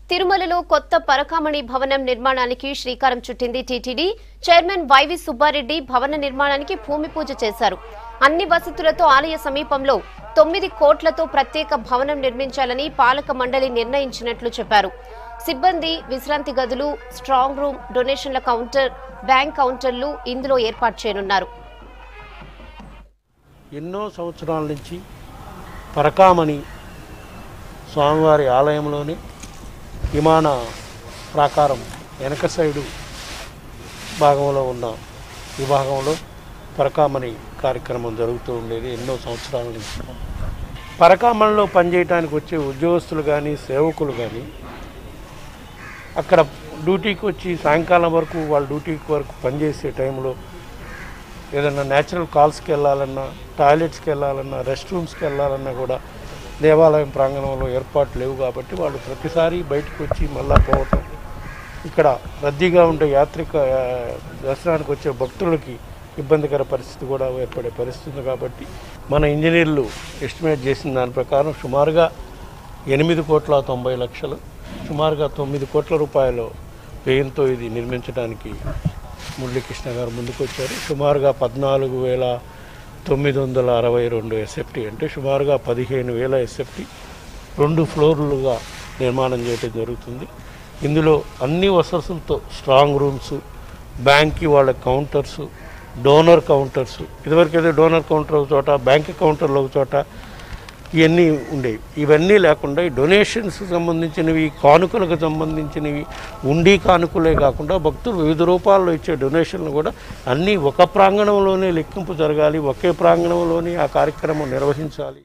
తిరుమలలో కొత్త పరకామణి భవనం నిర్మాణానికి శ్రీకారం చుట్టింది టీటీడీ చైర్మన్ వైవి సుబ్బారెడ్డి భవన నిర్మాణానికి భూమి పూజ చేశారు అన్ని వసతులతో ఆలయ సమీపంలో తొమ్మిది కోట్లతో ప్రత్యేక భవనం నిర్మించాలని పాలక మండలి నిర్ణయించినట్లు చెప్పారు సిబ్బంది విశ్రాంతి గదులు స్ట్రాంగ్ రూమ్ డొనేషన్ల కౌంటర్ బ్యాంక్ కౌంటర్లు ఇందులో ఏర్పాటు చేయనున్నారు ఎన్నో సంవత్సరాల నుంచి పరకామణి స్వామివారి ఆలయంలోని విమాన ప్రాకారం వెనక సైడు భాగంలో ఉన్న విభాగంలో పరకామణి కార్యక్రమం జరుగుతూ ఉండేది ఎన్నో సంవత్సరాల నుంచి పరకామణిలో పనిచేయడానికి వచ్చే ఉద్యోగస్తులు కానీ సేవకులు కానీ అక్కడ డ్యూటీకి వచ్చి సాయంకాలం వరకు వాళ్ళ డ్యూటీకి వరకు పనిచేసే టైంలో ఏదైనా న్యాచురల్ కాల్స్కి వెళ్ళాలన్నా టాయిలెట్స్కి వెళ్ళాలన్నా రెస్ట్ రూమ్స్కి వెళ్ళాలన్నా కూడా దేవాలయం ప్రాంగణంలో ఏర్పాట్లు లేవు కాబట్టి వాళ్ళు ప్రతిసారి బయటకు వచ్చి మళ్ళా పోవటం ఇక్కడ రద్దీగా ఉండే యాత్రిక ఆ, దర్శనానికి వచ్చే భక్తులకి ఇబ్బందికర పరిస్థితి కూడా ఏర్పడే పరిస్థితి ఉంది కాబట్టి మన ఇంజనీర్లు ఎస్టిమేట్ చేసిన దాని ప్రకారం సుమారుగా ఎనిమిది కోట్ల తొంభై లక్షలు సుమారుగా తొమ్మిది కోట్ల రూపాయలు వ్యయంతో ఇది నిర్మించడానికి మురళీకృష్ణ గారు ముందుకు వచ్చారు సుమారుగా పద్నాలుగు వేల తొమ్మిది వందల అరవై రెండు ఎస్ఎఫ్టీ అంటే సుమారుగా పదిహేను వేల ఎస్ఎఫ్టీ రెండు ఫ్లోర్లుగా నిర్మాణం చేయడం జరుగుతుంది ఇందులో అన్ని వసతులతో స్ట్రాంగ్ రూమ్స్ బ్యాంక్కి వాళ్ళ కౌంటర్స్ డోనర్ కౌంటర్స్ ఇదివరకు ఏదో డోనర్ కౌంటర్ ఒక చోట బ్యాంక్ కౌంటర్లు ఒక చోట ఇవన్నీ ఉండేవి ఇవన్నీ లేకుండా ఈ డొనేషన్స్ సంబంధించినవి కానుకలకు సంబంధించినవి ఉండి కానుకలే కాకుండా భక్తులు వివిధ రూపాల్లో ఇచ్చే డొనేషన్లు కూడా అన్నీ ఒక ప్రాంగణంలోనే లెక్కింపు జరగాలి ఒకే ప్రాంగణంలోనే ఆ కార్యక్రమం నిర్వహించాలి